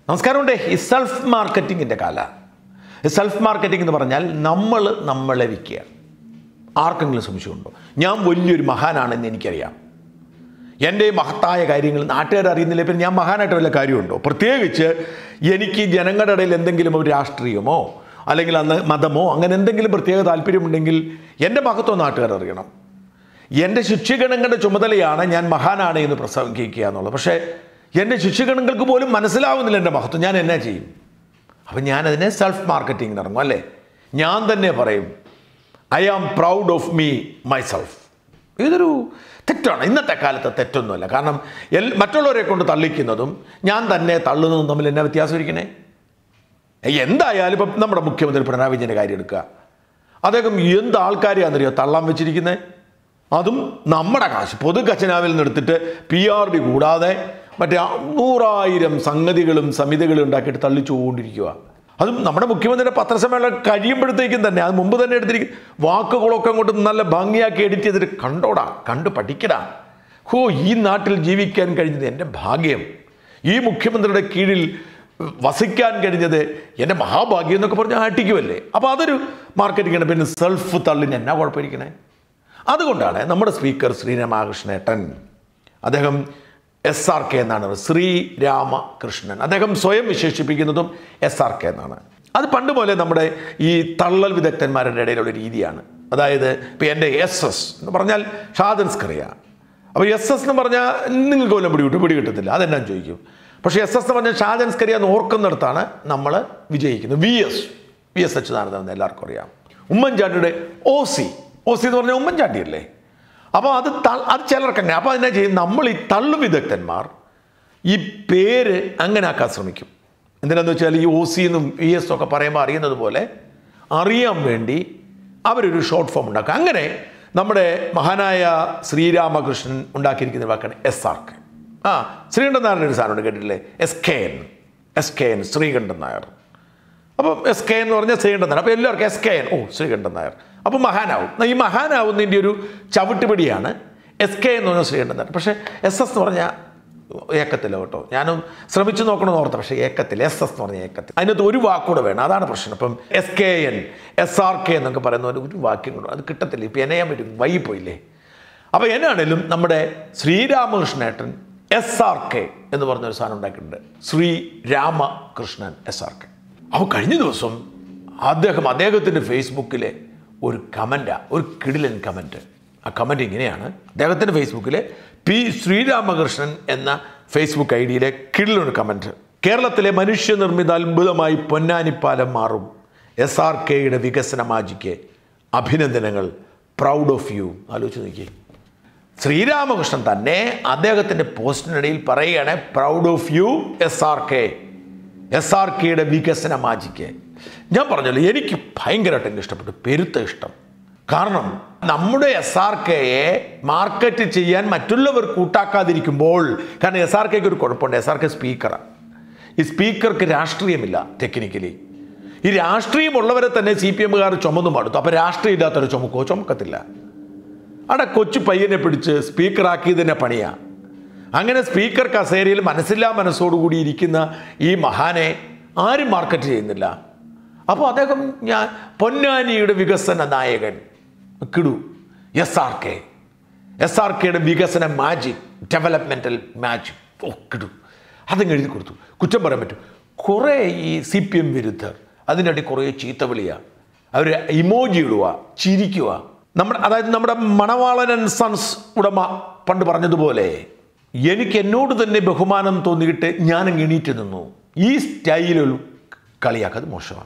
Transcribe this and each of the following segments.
നമസ്കാരമുണ്ട് ഈ സെൽഫ് മാർക്കറ്റിങ്ങിൻ്റെ കാല ഈ സെൽഫ് മാർക്കറ്റിംഗ് എന്ന് പറഞ്ഞാൽ നമ്മൾ നമ്മളെ വിൽക്കുക ആർക്കെങ്കിലും സംശയമുണ്ടോ ഞാൻ വലിയൊരു മഹാനാണെന്ന് എനിക്കറിയാം എൻ്റെ മഹത്തായ കാര്യങ്ങൾ നാട്ടുകാർ അറിയുന്നില്ല പിന്നെ ഞാൻ മഹാനായിട്ട് വല്ല കാര്യമുണ്ടോ പ്രത്യേകിച്ച് എനിക്ക് ജനങ്ങളുടെ ഇടയിൽ എന്തെങ്കിലും ഒരു രാഷ്ട്രീയമോ അല്ലെങ്കിൽ അന്ന് മതമോ അങ്ങനെ എന്തെങ്കിലും പ്രത്യേക താല്പര്യമുണ്ടെങ്കിൽ എൻ്റെ മഹത്വം നാട്ടുകാർ അറിയണം എൻ്റെ ശിക്ഷകണങ്ങളുടെ ചുമതലയാണ് ഞാൻ മഹാനാണ് എന്ന് പ്രസംഗിക്കുക എന്നുള്ളത് പക്ഷേ എൻ്റെ ശിക്ഷകണങ്ങൾക്ക് പോലും മനസ്സിലാവുന്നില്ല എൻ്റെ മഹത്വം ഞാൻ എന്നാ ചെയ്യും അപ്പം ഞാനതിനെ സെൽഫ് മാർക്കറ്റിംഗ് ഇറങ്ങും അല്ലേ ഞാൻ തന്നെ പറയും I am proud of me myself ഇതൊരു തെറ്റാണ് ഇന്നത്തെ കാലത്ത് തെറ്റൊന്നുമല്ല കാരണം എൽ മറ്റുള്ളവരെ കൊണ്ട് തള്ളിക്കുന്നതും ഞാൻ തന്നെ തള്ളുന്നതും തമ്മിൽ എന്നാ വ്യത്യാസം ഇരിക്കണേ എന്തായാലും ഇപ്പം നമ്മുടെ മുഖ്യമന്ത്രി പിണറായി വിജയൻ്റെ കാര്യം എടുക്കുക അദ്ദേഹം എന്ത് ആൾക്കാരെയാണെന്നറിയോ തള്ളാൻ വെച്ചിരിക്കുന്നത് അതും നമ്മുടെ കാശ് പൊതു ഖജനാവിൽ നിന്ന് എടുത്തിട്ട് പി ആർ ഡി കൂടാതെ മറ്റേ നൂറായിരം സംഗതികളും സമിതികളും ഉണ്ടാക്കിയിട്ട് തള്ളിച്ചുകൊണ്ടിരിക്കുക അതും നമ്മുടെ മുഖ്യമന്ത്രിയുടെ പത്രസമ്മേളനം കഴിയുമ്പോഴത്തേക്കും തന്നെ അത് മുമ്പ് തന്നെ എടുത്തിരിക്കും വാക്കുകളൊക്കെ അങ്ങോട്ട് നല്ല ഭംഗിയാക്കി എഡിറ്റ് ചെയ്തിട്ട് കണ്ടോടാ കണ്ടു പഠിക്കടാ ഹോ ഈ നാട്ടിൽ ജീവിക്കാൻ കഴിഞ്ഞത് എൻ്റെ ഭാഗ്യം ഈ മുഖ്യമന്ത്രിയുടെ കീഴിൽ വസിക്കാൻ കഴിഞ്ഞത് എൻ്റെ മഹാഭാഗ്യം എന്നൊക്കെ പറഞ്ഞ് ആട്ടിക്കുമല്ലേ അപ്പോൾ അതൊരു മാർക്കറ്റിംഗാണ് പിന്നെ സെൽഫ് തള്ളിന് എന്നാ കുഴപ്പമിരിക്കണേ അതുകൊണ്ടാണ് നമ്മുടെ സ്പീക്കർ ശ്രീരാമകൃഷ്ണേട്ടൻ അദ്ദേഹം എസ് ആർ കെ എന്നാണ് ശ്രീരാമകൃഷ്ണൻ അദ്ദേഹം സ്വയം വിശേഷിപ്പിക്കുന്നതും എസ് ആർ കെ എന്നാണ് അത് പണ്ട് പോലെ നമ്മുടെ ഈ തള്ളൽ വിദഗ്ധന്മാരുടെ ഇടയിലുള്ള രീതിയാണ് അതായത് ഇപ്പോൾ എൻ്റെ എസ് എസ് എന്ന് പറഞ്ഞാൽ ഷാദൻസ്കറിയ അപ്പോൾ എസ് എസ് എന്ന് പറഞ്ഞാൽ നിങ്ങൾക്ക് വല്ലതും പിടി കിട്ടും പിടി കിട്ടത്തില്ല അതെന്നാ ചോദിക്കും പക്ഷേ എസ് എസ് എന്ന് പറഞ്ഞാൽ ഷാജൻസ്കറിയ എന്ന് ഓർക്കുന്നിടത്താണ് നമ്മൾ വിജയിക്കുന്നത് V S V S Achuthanandan എന്ന് എല്ലാവർക്കും അറിയാം ഉമ്മൻചാണ്ടിയുടെ ഒ സി ഒ സി എന്ന് പറഞ്ഞാൽ ഉമ്മൻചാണ്ടി അല്ലേ അപ്പോൾ അത് ത- അത് ചിലർക്ക് അങ്ങനെ അപ്പോൾ അതിനെ ചെയ്യും നമ്മൾ ഈ തള്ളു വിദഗ്ധന്മാർ ഈ പേര് അങ്ങനെ ആക്കാൻ ശ്രമിക്കും എന്തിനാന്ന് വെച്ചാൽ ഈ ഒ സി എന്നും വി എസ് ഒക്കെ പറയുമ്പോൾ അറിയുന്നത് പോലെ അറിയാൻ വേണ്ടി അവരൊരു ഷോർട്ട് ഫോം ഉണ്ടാക്കും അങ്ങനെ നമ്മുടെ മഹാനായ ശ്രീരാമകൃഷ്ണൻ ഉണ്ടാക്കിയിരിക്കുന്ന വാക്കാണ് എസ് ആർ കെ ആ ശ്രീകണ്ഠൻ നായരുടെ ഒരു സാധനമുണ്ട് കേട്ടിട്ടില്ലേ S K N S K N Sreekantan Nair അപ്പം എസ് കെ എന്ന് പറഞ്ഞാൽ ശ്രീകണ്ഠൻ നായർ അപ്പോൾ എല്ലാവർക്കും എസ് കെ എൻ ഓ ശ്രീകണ്ഠൻ നായർ അപ്പോൾ മഹാനാവും എന്നാ ഈ മഹാനാവുന്നതിൻ്റെ ഒരു ചവിട്ടുപിടിയാണ് എസ് കെ എന്ന് പറഞ്ഞാൽ ശ്രീകണ്ഠൻ നായർ പക്ഷേ എസ് എസ് എന്ന് പറഞ്ഞാൽ ഏക്കത്തില്ല കേട്ടോ ഞാനും ശ്രമിച്ചു നോക്കണമെന്ന് ഓർത്ത പക്ഷേ ഏക്കത്തിൽ എസ് എസ് എന്ന് പറഞ്ഞ ഏക്കത്തിൽ അതിനകത്ത് ഒരു വാക്കൂടെ വേണം അതാണ് പ്രശ്നം അപ്പം S K N S R K എന്നൊക്കെ പറയുന്ന ഒരു ഒരു വാക്യം കൂടെ അത് കിട്ടത്തില്ല ഇപ്പം എന്നെ ചെയ്യാൻ പറ്റും വൈകിപ്പോയില്ലേ അപ്പോൾ എന്നാണേലും നമ്മുടെ ശ്രീരാമകൃഷ്ണേട്ടൻ എസ് ആർ കെ എന്ന് പറഞ്ഞൊരു സാധനം ഉണ്ടാക്കിയിട്ടുണ്ട് Sree Ramakrishnan S R K അപ്പോൾ കഴിഞ്ഞ ദിവസം അദ്ദേഹം അദ്ദേഹത്തിൻ്റെ ഫേസ്ബുക്കിലെ ഒരു കമൻറ്റാ ഒരു കിടിലൻ കമൻറ്റ് ആ കമൻറ്റ് ഇങ്ങനെയാണ് അദ്ദേഹത്തിൻ്റെ ഫേസ്ബുക്കിലെ പി ശ്രീരാമകൃഷ്ണൻ എന്ന ഫേസ്ബുക്ക് ഐ ഡിയിലെ കിടിലൊരു കമൻറ്റ് കേരളത്തിലെ മനുഷ്യനിർമ്മിത അത്ഭുതമായി പൊന്നാനിപ്പാലം മാറും എസ് ആർ കെയുടെ വികസന മാജിക്ക് അഭിനന്ദനങ്ങൾ പ്രൗഡ് ഓഫ് യു ആലോചിച്ച് നോക്കിയേ ശ്രീരാമകൃഷ്ണൻ തന്നെ അദ്ദേഹത്തിൻ്റെ പോസ്റ്റിനിടയിൽ പറയുകയാണ് proud of you S R K S R കെയുടെ വികസന മാജിക്ക് ഞാൻ പറഞ്ഞല്ലോ എനിക്ക് ഭയങ്കരമായിട്ട് എനിക്ക് ഇഷ്ടപ്പെട്ടു പെരുത്ത ഇഷ്ടം കാരണം നമ്മുടെ എസ് ആർ കെയെ മാർക്കറ്റ് ചെയ്യാൻ മറ്റുള്ളവർ കൂട്ടാക്കാതിരിക്കുമ്പോൾ കാരണം എസ് ആർ കെക്ക് ഒരു കുഴപ്പമുണ്ട് എസ് ആർ കെ സ്പീക്കറാണ് ഈ സ്പീക്കർക്ക് രാഷ്ട്രീയമില്ല ടെക്നിക്കലി ഈ രാഷ്ട്രീയമുള്ളവരെ തന്നെ സി പി എമ്മുകാർ ചുമന്നു മടുത്തു അപ്പോൾ രാഷ്ട്രീയം ഇല്ലാത്തൊരു ചുമക്കോ ചുമക്കത്തില്ല അവിടെ കൊച്ചു പയ്യനെ പിടിച്ച് സ്പീക്കറാക്കിയതിനെ പണിയാ അങ്ങനെ സ്പീക്കർ കസേരയിൽ മനസ്സില്ലാ മനസ്സോടുകൂടി ഇരിക്കുന്ന ഈ മഹാനെ ആരും മാർക്കറ്റ് ചെയ്യുന്നില്ല അപ്പോൾ അദ്ദേഹം ഞാൻ പൊന്നാനിയുടെ വികസന നായകൻ കിടു S R K S R കെയുടെ വികസന മാജിക് ഡെവലപ്മെൻറ്റൽ മാജിക് ഓ കിടു അതങ്ങ് എഴുതി കൊടുത്തു കുറ്റം പറയാൻ പറ്റും കുറേ ഈ സി പി എം വിരുദ്ധർ അതിനിടയിൽ കുറേ ചീത്ത വിളിയാ അവർ ഇമോജി ഇടുക ചിരിക്കുക നമ്മുടെ അതായത് നമ്മുടെ മണവാളൻ ആൻഡ് സൺസ് ഉടമ പണ്ട് പറഞ്ഞതുപോലെ എനിക്ക് എന്നോട് തന്നെ ബഹുമാനം തോന്നിയിട്ട് ഞാൻ അങ്ങ് എണീറ്റ് നിന്നു ഈ സ്റ്റൈലിൽ കളിയാക്കത് മോശമാണ്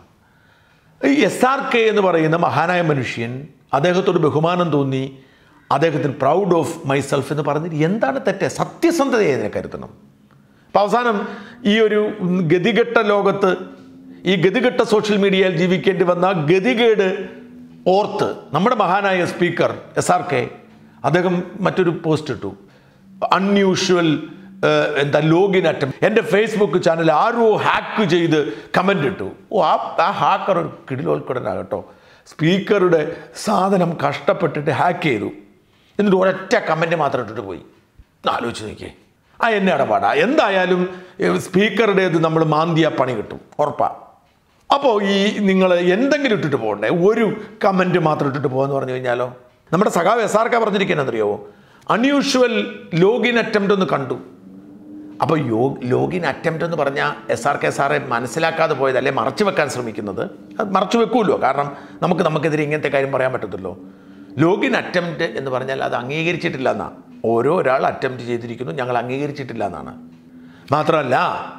ഈ എസ് ആർ കെ എന്ന് പറയുന്ന മഹാനായ മനുഷ്യൻ അദ്ദേഹത്തോട് ബഹുമാനം തോന്നി അദ്ദേഹത്തിന് പ്രൗഡ് ഓഫ് മൈസെൽഫ് എന്ന് പറഞ്ഞിട്ട് എന്താണ് തെറ്റ് സത്യസന്ധതയെ ഇതിനെ കരുതണം അപ്പം അവസാനം ഈ ഒരു ഗതികെട്ട ലോകത്ത് ഈ ഗതികെട്ട സോഷ്യൽ മീഡിയയിൽ ജീവിക്കേണ്ടി വന്ന ഗതികേട് ഓർത്ത് നമ്മുടെ മഹാനായ സ്പീക്കർ എസ് ആർ കെ അദ്ദേഹം മറ്റൊരു പോസ്റ്റ് ഇട്ടു അൺയൂഷ്വൽ എന്താ ലോഗിൻ അറ്റം എൻ്റെ ഫേസ്ബുക്ക് ചാനൽ ആരോ ഹാക്ക് ചെയ്ത് കമൻ്റ് ഇട്ടു ഓ ആ ആ ഹാക്കർ ഒരു കിടിലോൽക്കുടനാകട്ടോ സ്പീക്കറുടെ സാധനം കഷ്ടപ്പെട്ടിട്ട് ഹാക്ക് ചെയ്തു എന്നിട്ട് ഒരൊറ്റ കമൻറ്റ് മാത്രം ഇട്ടിട്ട് പോയി ഒന്ന് ആലോചിച്ച് നോക്കിയേ ആ എന്നെ ഇടപാടാ എന്തായാലും സ്പീക്കറുടേത് നമ്മൾ മാന്തിയ പണി കിട്ടും ഉറപ്പാ അപ്പോൾ ഈ നിങ്ങൾ എന്തെങ്കിലും ഇട്ടിട്ട് പോകണ്ടേ ഒരു കമൻറ്റ് മാത്രം ഇട്ടിട്ട് പോകുമെന്ന് പറഞ്ഞു കഴിഞ്ഞാലോ നമ്മുടെ സഖാവ് എസ് ആർക്കാ പറഞ്ഞിരിക്കുന്നറിയോ അൺയൂഷ്വൽ ലോഗിൻ അറ്റംപ്റ്റ് ഒന്ന് കണ്ടു അപ്പോൾ യോ ലോഗിൻ അറ്റംപ്റ്റ് എന്ന് പറഞ്ഞാൽ എസ് ആർ കെ സാറെ മനസ്സിലാക്കാതെ പോയത് അല്ലെ മറച്ചു വെക്കാൻ ശ്രമിക്കുന്നത് അത് മറച്ചു വെക്കുമല്ലോ കാരണം നമുക്ക് നമുക്കെതിരെ ഇങ്ങനത്തെ കാര്യം പറയാൻ പറ്റത്തില്ലോ ലോഗിൻ അറ്റംപ്റ്റ് എന്ന് പറഞ്ഞാൽ അത് അംഗീകരിച്ചിട്ടില്ല എന്നാണ് ഓരോ ഒരാൾ അറ്റംപ്റ്റ് ചെയ്തിരിക്കുന്നു ഞങ്ങൾ അംഗീകരിച്ചിട്ടില്ല എന്നാണ് മാത്രമല്ല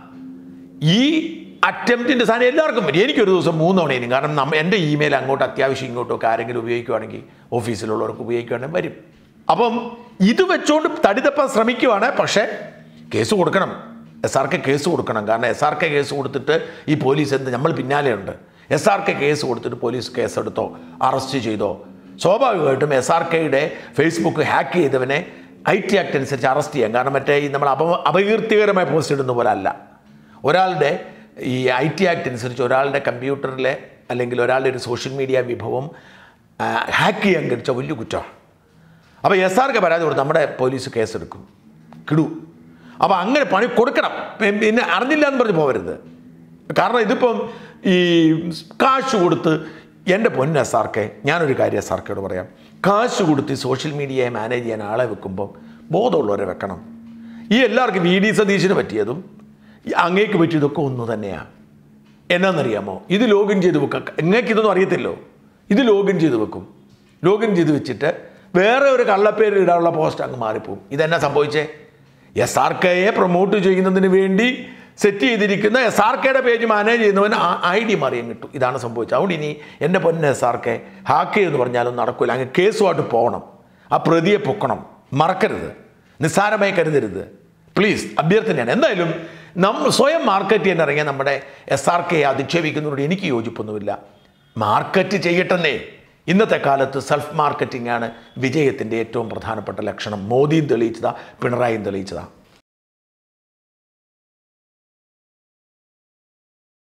ഈ അറ്റംപ്റ്റിൻ്റെ സാധനം എല്ലാവർക്കും വരും എനിക്കൊരു ദിവസം മൂന്ന് തവണയും കാരണം നമ്മ എൻ്റെ ഇമെയിൽ അങ്ങോട്ട് അത്യാവശ്യം ഇങ്ങോട്ടും ഒക്കെ ആരെങ്കിലും ഉപയോഗിക്കുവാണെങ്കിൽ ഓഫീസിലുള്ളവർക്ക് ഉപയോഗിക്കുകയാണെങ്കിൽ വരും അപ്പം ഇത് വെച്ചുകൊണ്ട് തടി തപ്പാൻ ശ്രമിക്കുവാണ് പക്ഷേ കേസ് കൊടുക്കണം എസ് ആർ കെ കേസ് കൊടുക്കണം കാരണം എസ് ആർ കെ കേസ് കൊടുത്തിട്ട് ഈ പോലീസ് എന്ത് നമ്മൾ പിന്നാലെയുണ്ട് എസ് ആർ കെ കേസ് കൊടുത്തിട്ട് പോലീസ് കേസെടുത്തോ അറസ്റ്റ് ചെയ്തോ സ്വാഭാവികമായിട്ടും എസ് ആർ കെയുടെ ഫേസ്ബുക്ക് ഹാക്ക് ചെയ്തവനെ ഐ ടി ആക്ട് അനുസരിച്ച് അറസ്റ്റ് ചെയ്യാം കാരണം മറ്റേ ഈ നമ്മൾ അപ അപകീർത്തികരമായ പോസ്റ്റ് ഇടുന്ന പോലെ അല്ല ഒരാളുടെ ഈ ഐ ടി ആക്ട് അനുസരിച്ച് ഒരാളുടെ കമ്പ്യൂട്ടറിലെ അല്ലെങ്കിൽ ഒരാളുടെ ഒരു സോഷ്യൽ മീഡിയ വിഭവം ഹാക്ക് ചെയ്യാൻ കഴിച്ച വലിയ കുറ്റമാണ് അപ്പോൾ എസ് ആർക്ക് പരാതി കൊടുത്ത് നമ്മുടെ പോലീസ് കേസെടുക്കും കിടു അപ്പോൾ അങ്ങനെ പണി കൊടുക്കണം പി- പിന്നെ അറിഞ്ഞില്ല എന്ന് പറഞ്ഞ് പോകരുത് കാരണം ഇതിപ്പം ഈ കാശ് കൊടുത്ത് എൻ്റെ പൊന്ന് എസ് ആർക്കെ ഞാനൊരു കാര്യം എസ് ആർക്കയോട് പറയാം കാശ് കൊടുത്ത് ഈ സോഷ്യൽ മീഡിയയെ മാനേജ് ചെയ്യാൻ ആളെ വെക്കുമ്പോൾ ബോധമുള്ളവരെ വെക്കണം ഈ എല്ലാവർക്കും വി ഡി സതീശന് പറ്റിയതും ഈ അങ്ങേക്ക് പറ്റിയതൊക്കെ ഒന്ന് തന്നെയാണ് എന്നാണെന്നറിയാമോ ഇത് ലോഗിൻ ചെയ്ത് വെക്കാം നിങ്ങൾക്ക് ഇതൊന്നും അറിയത്തില്ലോ ഇത് ലോഗിൻ ചെയ്ത് വെക്കും ലോഗിൻ ചെയ്ത് വെച്ചിട്ട് വേറെ ഒരു കള്ളപ്പേര് ഇടാനുള്ള പോസ്റ്റ് അങ്ങ് മാറിപ്പോവും ഇതെന്നാ സംഭവിച്ചേ എസ് ആർ കെയെ പ്രൊമോട്ട് ചെയ്യുന്നതിന് വേണ്ടി സെറ്റ് ചെയ്തിരിക്കുന്ന എസ് ആർ കെയുടെ പേജ് മാനേജ് ചെയ്യുന്നവന് ആ ഐ ഡി മാറിയും കിട്ടും ഇതാണ് സംഭവിച്ചത് അതുകൊണ്ട് ഇനി എൻ്റെ പൊന്നെ എസ് ആർ കെ ഹാക്ക് എന്ന് പറഞ്ഞാലും നടക്കില്ല അങ്ങ് കേസുമായിട്ട് പോകണം ആ പ്രതിയെ പൊക്കണം മറക്കരുത് നിസ്സാരമായി കരുതരുത് പ്ലീസ് അഭ്യർത്ഥനയാണ് എന്തായാലും നമ്മൾ സ്വയം മാർക്കറ്റ് ചെയ്യാൻ ഇറങ്ങിയ നമ്മുടെ എസ് ആർ കെയെ അധിക്ഷേപിക്കുന്നതിനോട് എനിക്ക് യോജിപ്പൊന്നുമില്ല മാർക്കറ്റ് ചെയ്യട്ടെന്നേ ഇന്നത്തെ കാലത്ത് സെൽഫ് മാർക്കറ്റിംഗ് ആണ് വിജയത്തിൻ്റെ ഏറ്റവും പ്രധാനപ്പെട്ട ലക്ഷണം മോദിയും തെളിയിച്ചതാ പിണറായിയും തെളിയിച്ചതാ